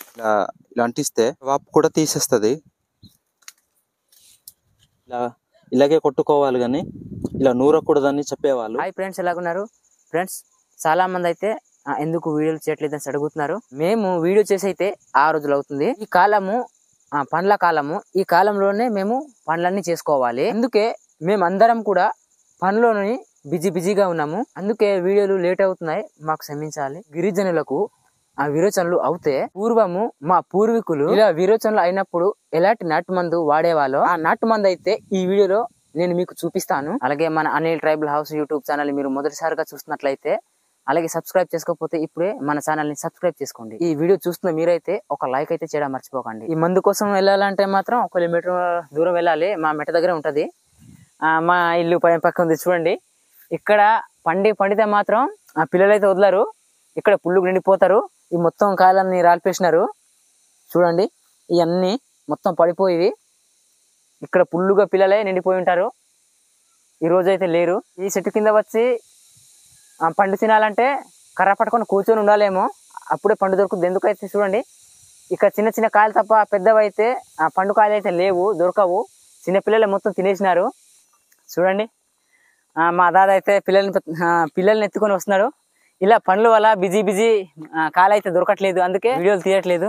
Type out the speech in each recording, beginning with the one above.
ఇలా ఇలా అంటిస్తే వాపు కూడా తీసేస్తుంది ఇలా ఇలాగే కొట్టుకోవాలి కానీ ఇలా నూరకూడదని చెప్పేవాళ్ళు హాయ్ ఫ్రెండ్స్ ఎలాగున్నారు ఫ్రెండ్స్ చాలా మంది అయితే ఆ, ఎందుకు వీడియోలు చేయట్లేదు అని అడుగుతున్నారు మేము వీడియో చేసి అయితే ఆ రోజులు అవుతుంది ఈ కాలము ఆ, పండ్ల కాలము ఈ కాలంలోనే మేము పనులన్నీ చేసుకోవాలి అందుకే మేము అందరం కూడా పనిలోని బిజీ బిజీగా ఉన్నాము అందుకే వీడియోలు లేట్ అవుతున్నాయి మాకు క్షమించాలి గిరిజనులకు ఆ విరోచనలు అవుతే పూర్వము మా పూర్వీకులు ఇలా విరోచనలు అయినప్పుడు ఎలాంటి నాటు మందు వాడేవాళ్ళో ఆ నాటు మందు అయితే ఈ వీడియోలో నేను మీకు చూపిస్తాను అలాగే మన Anil tribal house YouTube channel మీరు మొదటిసారిగా చూస్తున్నట్లయితే అలాగే సబ్స్క్రైబ్ చేసుకోకపోతే ఇప్పుడే మన ఛానల్ ని సబ్స్క్రైబ్ చేసుకోండి ఈ వీడియో చూస్తున్న మీరైతే ఒక లైక్ అయితే చేయడం మర్చిపోకండి ఈ మందు కోసం వెళ్ళాలంటే మాత్రం ఒక కిలోమీటర్ దూరం వెళ్ళాలి మా మెట దగ్గర ఉంటది ఆ, మా ఇల్లు పైన పక్క ఉంది చూడండి ఇక్కడ పండి పండితే మాత్రం ఆ పిల్లలు అయితే వదలరు ఇక్కడ పుల్లు నిండిపోతారు ఈ మొత్తం కాయలన్నీ రాల్పేసినారు చూడండి ఇవన్నీ మొత్తం పడిపోయి ఇక్కడ పుల్లుగా పిల్లలే నిండిపోయి ఉంటారు ఈ రోజు అయితే లేరు ఈ చెట్టు కింద వచ్చి ఆ పండు తినాలంటే కర్ర పట్టుకొని కూర్చొని ఉండాలేమో అప్పుడే పండు దొరుకుతుంది ఎందుకైతే చూడండి ఇక్కడ చిన్న చిన్న కాయలు తప్ప పెద్దవి అయితే ఆ పండు కాయలు అయితే లేవు దొరకవు చిన్న పిల్లలు మొత్తం తినేసినారు చూడండి ఆ, మా దాదా అయితే పిల్లల్ని పెట్- ఆ, పిల్లల్ని ఎత్తుకొని వస్తున్నాడు ఇలా పనుల వల్ల బిజీ బిజీ కాలు అయితే దొరకట్లేదు అందుకే వీడియోలు తీయట్లేదు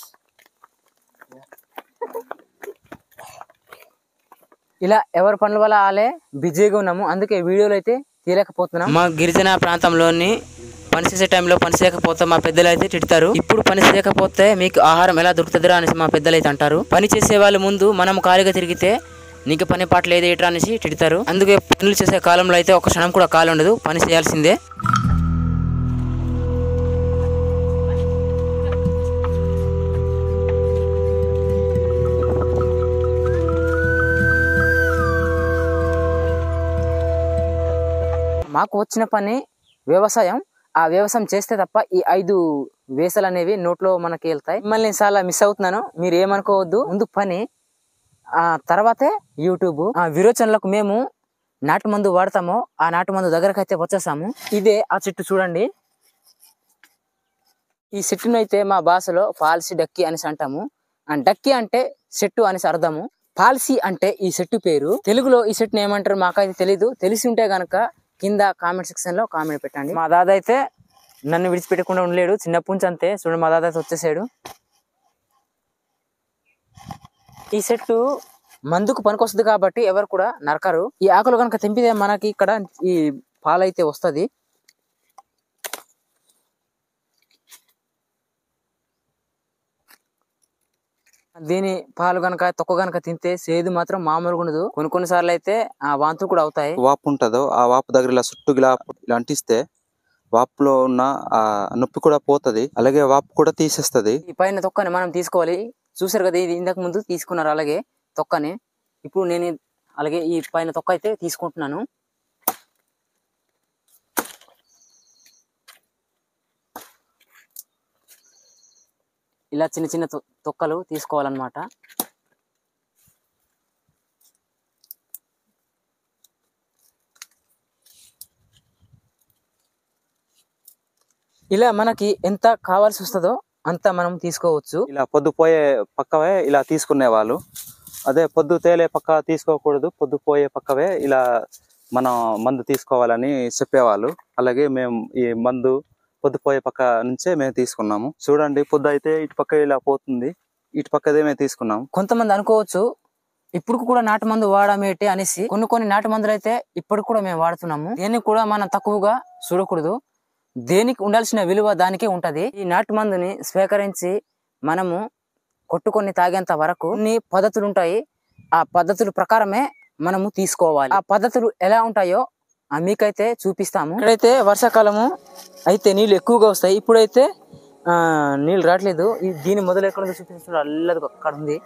ఇలా ఎవరి పనుల వల్ల ఆలే బిజీగా ఉన్నాము అందుకే వీడియోలు అయితే తీయలేకపోతున్నాం మా గిరిజన ప్రాంతంలోని పని చేసే టైంలో పని చేయకపోతే మా పెద్దలు అయితే తిడతారు ఇప్పుడు పని చేయకపోతే మీకు ఆహారం ఎలా దొరుకుతుందిరా అనేసి మా పెద్దలు అయితే అంటారు పని చేసే వాళ్ళ ముందు మనం ఖాళీగా తిరిగితే నీకు పని పాట లేదు ఏట్రా అనేసి తిడతారు అందుకే పనులు చేసే కాలంలో అయితే ఒక క్షణం కూడా ఖాళీ ఉండదు పని చేయాల్సిందే మాకు వచ్చిన పని వ్యవసాయం ఆ వ్యవసాయం చేస్తే తప్ప ఈ ఐదు వేసలు అనేవి నోట్లో మనకి వెళ్తాయి మిమ్మల్ని చాలా మిస్ అవుతున్నాను మీరు ఏమనుకోవద్దు ముందు పని ఆ తర్వాతే యూట్యూబ్ ఆ విరోచనలకు మేము నాటు మందు వాడతామో ఆ నాటు మందు దగ్గరకు అయితే వచ్చేసాము ఇదే ఆ చెట్టు చూడండి ఈ చెట్టును అయితే మా భాషలో పాలసీ డక్కి అనేసి అంటాము ఆ డక్కి అంటే చెట్టు అనేసి అర్థము పాలసీ అంటే ఈ చెట్టు పేరు తెలుగులో ఈ చెట్టుని ఏమంటారు మాకైతే తెలీదు తెలిసి ఉంటే గనక కింద కామెంట్ సెక్షన్ లో కామెంట్ పెట్టండి మా దాదా అయితే నన్ను విడిచిపెట్టకుండా ఉండలేడు చిన్నప్పటి నుంచి అంతే చూడండి మా దాదా అయితే వచ్చేసాడు ఈ చెట్టు మందుకు పనికొస్తుంది కాబట్టి ఎవరు కూడా నరకరు ఈ ఆకులు కనుక తెంపితే మనకి ఇక్కడ ఈ పాలైతే వస్తది దీని పాలు గనక తొక్క గనక తింటే సేదు మాత్రం మామూలుగా ఉండదు కొన్ని కొన్ని సార్లు అయితే ఆ వాంతులు కూడా అవుతాయి వాపు ఉంటుందో ఆ వాపు దగ్గర ఇలా చుట్టూ ఇలా ఇలా అంటిస్తే వాపులో ఉన్న ఆ నొప్పి కూడా పోతది అలాగే వాపు కూడా తీసేస్తది ఈ పైన తొక్కని మనం తీసుకోవాలి చూసారు కదా ఇది ఇంతకు ముందు తీసుకున్నారు అలాగే తొక్కని ఇప్పుడు నేను ఈ- అలాగే ఈ పైన తొక్క అయితే తీసుకుంటున్నాను ఇలా చిన్న చిన్న తొ- తొక్కలు తీసుకోవాలన్నమాట ఇలా మనకి ఎంత కావాల్సి వస్తుందో అంత మనం తీసుకోవచ్చు ఇలా పొద్దుపోయే పక్కవే ఇలా తీసుకునే వాళ్ళు అదే పొద్దు తేలే పక్క తీసుకోకూడదు పొద్దు పోయే పక్కవే ఇలా మనం మందు తీసుకోవాలని చెప్పేవాళ్ళు అలాగే మేము ఈ మందు పొద్దుపోయే పక్క నుంచే మేము తీసుకున్నాము చూడండి పొద్దు అయితే ఇటు పక్క ఇలా పోతుంది ఇటు పక్కదే మేము తీసుకున్నాము కొంతమంది అనుకోవచ్చు ఇప్పుడు కూడా నాటు మందు వాడమేటి అనేసి కొన్ని కొన్ని నాటు మందులు అయితే ఇప్పటికి కూడా మేము వాడుతున్నాము దేన్ని కూడా మనం తక్కువగా చూడకూడదు దేనికి ఉండాల్సిన విలువ దానికే ఉంటది ఈ నాటు మందుని స్వీకరించి మనము కొట్టుకొని తాగేంత వరకు కొన్ని పద్ధతులు ఉంటాయి ఆ పద్ధతుల ప్రకారమే మనము తీసుకోవాలి ఆ పద్ధతులు ఎలా ఉంటాయో ఆ మీకైతే చూపిస్తాము ఇక్కడైతే వర్షాకాలము అయితే నీళ్ళు ఎక్కువగా వస్తాయి ఇప్పుడైతే ఆ నీళ్ళు రావట్లేదు ఈ దీని మొదలు ఎక్కడ ఉందో చూపించారు అల్లది అక్కడ ఉంది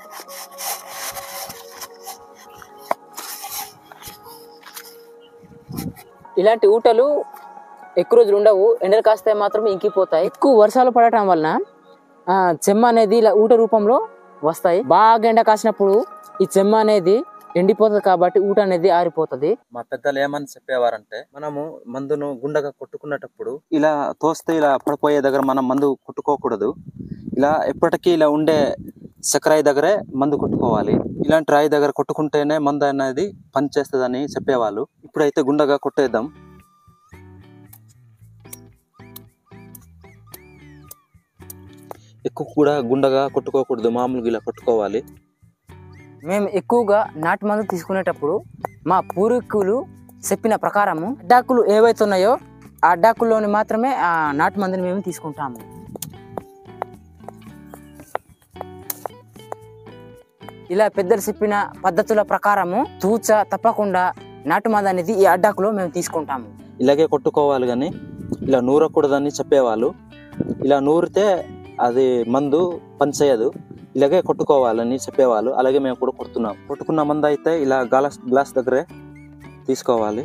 ఇలాంటి ఊటలు ఎక్కువ రోజులు ఉండవు ఎండలు కాస్తే మాత్రం ఇంకిపోతాయి ఎక్కువ వర్షాలు పడటం వలన ఆ, చెమ్మ అనేది ఇలా ఊట రూపంలో వస్తాయి బాగా ఎండ కాసినప్పుడు ఈ చెమ్మ అనేది ఎండిపోతుంది కాబట్టి ఊట అనేది ఆరిపోతుంది మా పెద్దలు ఏమని చెప్పేవారంటే మనము మందును గుండగా కొట్టుకున్నటప్పుడు ఇలా తోస్తే ఇలా పడిపోయే దగ్గర మనం మందు కొట్టుకోకూడదు ఇలా ఎప్పటికీ ఇలా ఉండే చక్రాయి దగ్గరే మందు కొట్టుకోవాలి ఇలాంటి రాయి దగ్గర కొట్టుకుంటేనే మందు అనేది పని చేస్తుందని చెప్పేవాళ్ళు ఇప్పుడైతే గుండగా కొట్టేద్దాం ఎక్కువ కూడా గుండగా కొట్టుకోకూడదు మామూలుగా ఇలా కొట్టుకోవాలి మేము ఎక్కువగా నాటు మందు తీసుకునేటప్పుడు మా పూర్వీకులు చెప్పిన ప్రకారము అడ్డాకులు ఏవైతే ఉన్నాయో ఆ అడ్డాకుల్లోని మాత్రమే ఆ నాటు మందుని మేము తీసుకుంటాము ఇలా పెద్దలు చెప్పిన పద్ధతుల ప్రకారము తూచ తప్పకుండా నాటు మందు అనేది ఈ అడ్డాకులో మేము తీసుకుంటాము ఇలాగే కొట్టుకోవాలి కానీ ఇలా నూరకూడదని చెప్పేవాళ్ళు ఇలా నూరితే అది మందు పనిచేయదు ఇలాగే కొట్టుకోవాలని చెప్పేవాళ్ళు అలాగే మేము కూడా కొడుతున్నాం కొట్టుకున్న మందు అయితే ఇలా గ్లాస్ గ్లాస్ దగ్గరే తీసుకోవాలి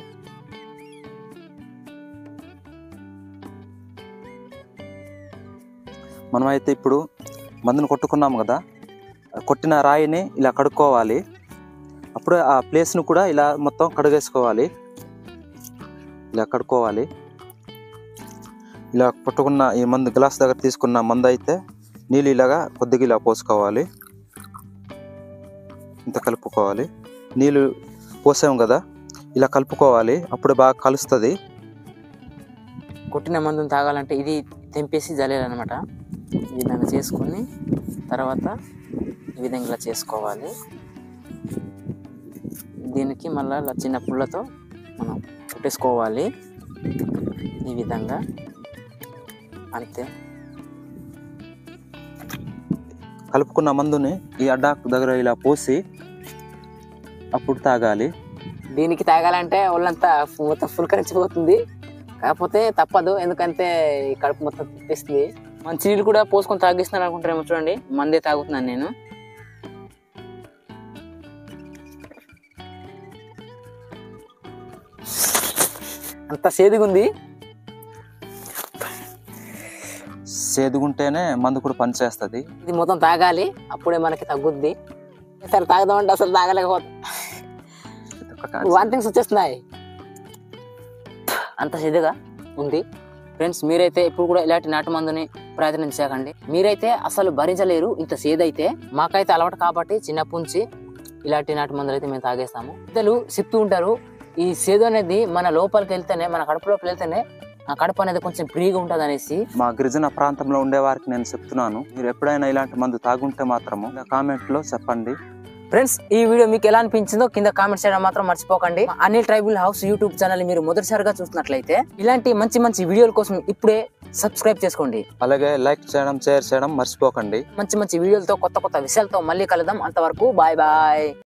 మనమైతే ఇప్పుడు మందును కొట్టుకున్నాము కదా కొట్టిన రాయిని ఇలా కడుక్కోవాలి అప్పుడు ఆ ప్లేస్ను కూడా ఇలా మొత్తం కడిగేసుకోవాలి ఇలా కడుక్కోవాలి ఇలా పట్టుకున్న ఈ మందు గ్లాస్ దగ్గర తీసుకున్న మందు అయితే నీళ్ళు ఇలాగా కొద్దిగా ఇలా పోసుకోవాలి ఇంత కలుపుకోవాలి నీళ్ళు పోసాము కదా ఇలా కలుపుకోవాలి అప్పుడు బాగా కలుస్తుంది కొట్టిన మందుని తాగాలంటే ఇది తెంపేసి జల్లేయాలన్నమాట ఈ విధంగా చేసుకొని తర్వాత ఈ విధంగా ఇలా చేసుకోవాలి దీనికి మళ్ళీ ఇలా చిన్న పుల్లతో మనం కొట్టేసుకోవాలి ఈ విధంగా అంతే కలుపుకున్న మందుని ఈ అడ్డాకు దగ్గర ఇలా పోసి అప్పుడు తాగాలి దీనికి తాగాలంటే ఒళ్ళంతా ఫు- మొత్తం ఫుల్కరించిపోతుంది కాకపోతే తప్పదు ఎందుకంటే ఈ కడుపు మొత్తం తిప్పేస్తుంది మంచి నీళ్ళు కూడా పోసుకొని తాగిస్తున్నాను అనుకుంటారేమో చూడండి మందే తాగుతున్నాను నేను అంత సేదుగుంది సేదుగుంటేనే మందు కూడా పనిచేస్తుంది ఇది మొత్తం తాగాలి అప్పుడే మనకి తగ్గుద్ది సరే తాగదామంటే అసలు తాగలేకపోతే వాంతింగ్స్ వచ్చేస్తున్నాయి అంత సిద్ధగా ఉంది ఫ్రెండ్స్ మీరైతే ఇప్పుడు కూడా ఇలాంటి నాటు మందుని ప్రయత్నం చేయకండి మీరైతే అసలు భరించలేరు ఇంత సేదైతే మాకైతే అలవాటు కాబట్టి చిన్నప్పటి నుంచి ఇలాంటి నాటు మందులు అయితే మేము తాగేస్తాము పెద్దలు చెప్తూ ఉంటారు ఈ సేదు అనేది మన లోపలికి వెళ్తేనే మన కడుపులోకి వెళ్తేనే ఆ కడుపు అనేది కొంచెం ఫ్రీగా ఉంటుంది అనేసి మా గిరిజన ప్రాంతంలో ఉండే వారికి నేను చెప్తున్నాను మీరు ఎప్పుడైనా ఇలాంటి మందు తాగుంటే మాత్రము కామెంట్ లో చెప్పండి ఫ్రెండ్స్ ఈ వీడియో మీకు ఎలా అనిపించిందో కింద కామెంట్ చేయడం మాత్రం మర్చిపోకండి మా Anil tribal house YouTube channel మీరు మొదటిసారిగా చూస్తున్నట్లయితే ఇలాంటి మంచి మంచి వీడియోల కోసం ఇప్పుడే సబ్స్క్రైబ్ చేసుకోండి అలాగే లైక్ చేయడం షేర్ చేయడం మర్చిపోకండి మంచి మంచి వీడియోలతో కొత్త కొత్త విషయాలతో మళ్ళీ కలుద్దాం అంతవరకు బాయ్ బాయ్